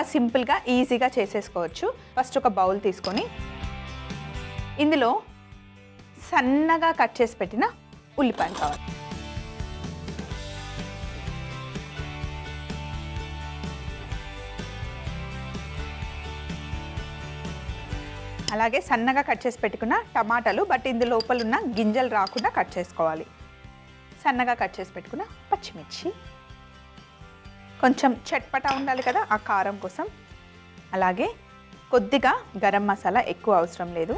సింపుల్గా ఈజీగా చేసేసుకోవచ్చు ఫస్ట్ ఒక బౌల్ తీసుకొని ఇందులో సన్నగా కట్ చేసి పెట్టిన ఉల్లిపాయలు కావాలి అలాగే సన్నగా కట్ చేసి పెట్టుకున్న టమాటాలు బట్ ఇందు లోపల ఉన్న గింజలు రాకుండా కట్ చేసుకోవాలి సన్నగా కట్ చేసి పెట్టుకున్న పచ్చిమిర్చి కొంచెం చట్పటా ఉండాలి కదా ఆ కారం కోసం అలాగే కొద్దిగా గరం మసాలా ఎక్కువ అవసరం లేదు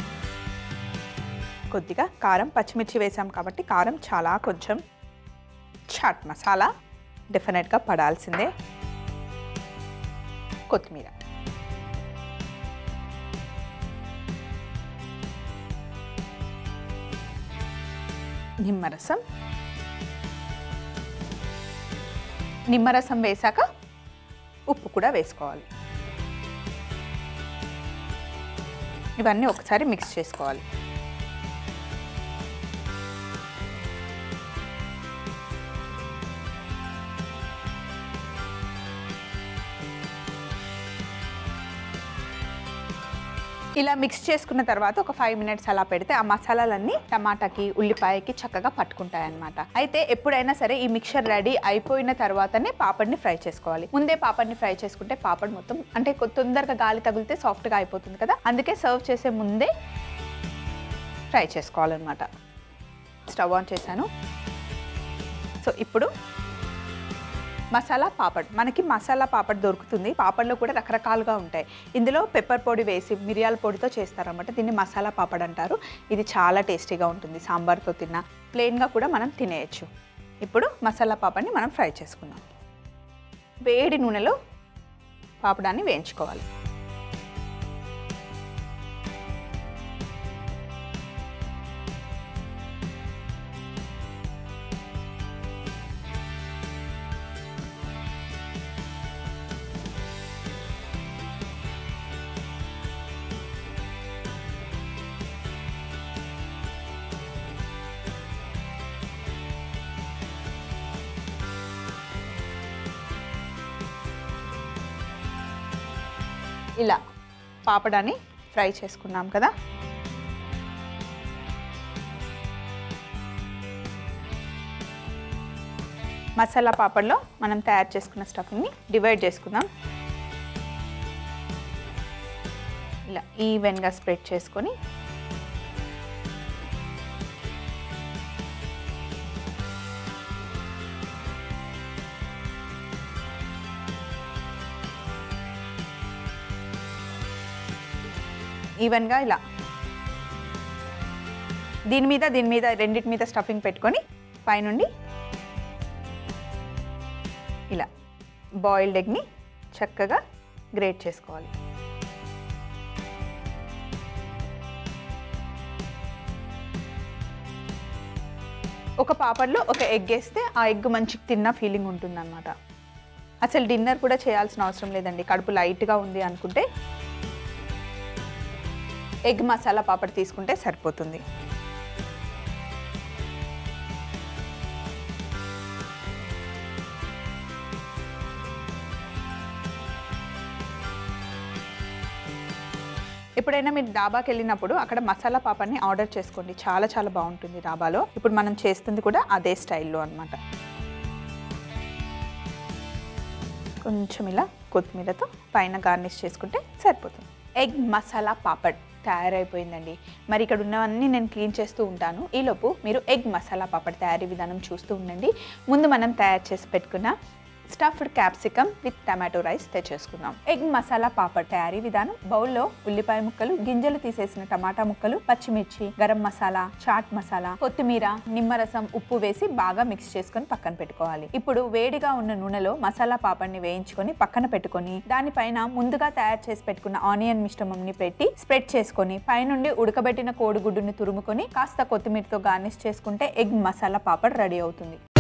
కొద్దిగా కారం పచ్చిమిర్చి వేసాం కాబట్టి కారం చాలా కొంచెం చాట్ మసాలా డెఫినెట్గా పడాల్సిందే కొత్తిమీర నిమ్మరసం నిమ్మరసం వేశాక ఉప్పు కూడా వేసుకోవాలి ఇవన్నీ ఒకసారి మిక్స్ చేసుకోవాలి ఇలా మిక్స్ చేసుకున్న తర్వాత ఒక ఫైవ్ మినిట్స్ అలా పెడితే ఆ మసాలాలన్నీ టమాటాకి ఉల్లిపాయకి చక్కగా పట్టుకుంటాయి అన్నమాట అయితే ఎప్పుడైనా సరే ఈ మిక్చర్ రెడీ అయిపోయిన తర్వాతనే పాపడ్ని ఫ్రై చేసుకోవాలి ముందే పాపడ్ని ఫ్రై చేసుకుంటే పాపడ్ మొత్తం అంటే కొ- తొందరగా గాలి తగిలితే సాఫ్ట్గా అయిపోతుంది కదా అందుకే సర్వ్ చేసే ముందే ఫ్రై చేసుకోవాలన్నమాట స్టవ్ ఆన్ చేశాను సో ఇప్పుడు మసాలా పాపడ్ మనకి మసాలా పాపడ్ దొరుకుతుంది పాపడ్లో కూడా రకరకాలుగా ఉంటాయి ఇందులో పెప్పర్ పొడి వేసి మిరియాల పొడితో చేస్తారన్నమాట దీన్ని మసాలా పాపడ్ అంటారు ఇది చాలా టేస్టీగా ఉంటుంది సాంబార్తో తిన్నా ప్లెయిన్గా కూడా మనం తినేయచ్చు ఇప్పుడు మసాలా పాపడ్ని మనం ఫ్రై చేసుకుందాం వేడి నూనెలో పాపడాన్ని వేయించుకోవాలి ఇలా పాపడాన్ని ఫ్రై చేసుకున్నాం కదా మసాలా పాపడ్లో మనం తయారు చేసుకున్న స్టఫింగ్ని డివైడ్ చేసుకుందాం ఇలా ఈవెన్గా స్ప్రెడ్ చేసుకొని ఈవెన్గా ఇలా దీని మీద దీని మీద రెండింటి మీద స్టఫింగ్ పెట్టుకొని పైనుండి ఇలా బాయిల్డ్ ఎగ్ని చక్కగా గ్రేట్ చేసుకోవాలి ఒక పాపడ్లో ఒక ఎగ్ వేస్తే ఆ ఎగ్ మంచి తిన్న ఫీలింగ్ ఉంటుందన్నమాట అసలు డిన్నర్ కూడా చేయాల్సిన అవసరం లేదండి కడుపు లైట్గా ఉంది అనుకుంటే ఎగ్ మసాలా పాపడ్ తీసుకుంటే సరిపోతుంది ఎప్పుడైనా మీరు డాబాకి వెళ్ళినప్పుడు అక్కడ మసాలా పాపడ్ని ఆర్డర్ చేసుకోండి చాలా చాలా బాగుంటుంది డాబాలో ఇప్పుడు మనం చేస్తుంది కూడా అదే స్టైల్లో అన్నమాట కొంచెం ఇలా కొత్తిమీరతో పైన గార్నిష్ చేసుకుంటే సరిపోతుంది ఎగ్ మసాలా పాపడ్ తయారైపోయిందండి మరి ఇక్కడ ఉన్నవన్నీ నేను క్లీన్ చేస్తూ ఉంటాను ఈలోపు మీరు ఎగ్ మసాలా పాపడ్ తయారీ విధానం చూస్తూ ఉండండి ముందు మనం తయారు చేసి పెట్టుకున్న stuffed capsicum with tomato rice తెచ్చేసుకుందాం ఎగ్ మసాలా పాపడ్ తయారీ విధానం బౌల్లో ఉల్లిపాయ ముక్కలు గింజలు తీసేసిన టమాటా ముక్కలు పచ్చిమిర్చి గరం మసాలా చాట్ మసాలా కొత్తిమీర నిమ్మరసం ఉప్పు వేసి బాగా మిక్స్ చేసుకొని పక్కన పెట్టుకోవాలి ఇప్పుడు వేడిగా ఉన్న నూనెలో మసాలా పాపడ్ని వేయించుకొని పక్కన పెట్టుకొని దానిపైన ముందుగా తయారు చేసి పెట్టుకున్న ఆనియన్ మిశ్రమంని పెట్టి స్ప్రెడ్ చేసుకొని పైనుండి ఉడకబెట్టిన కోడిగుడ్డుని తురుముకొని కాస్త కొత్తిమీరతో గార్నిష్ చేసుకుంటే ఎగ్ మసాలా పాపడ్ రెడీ అవుతుంది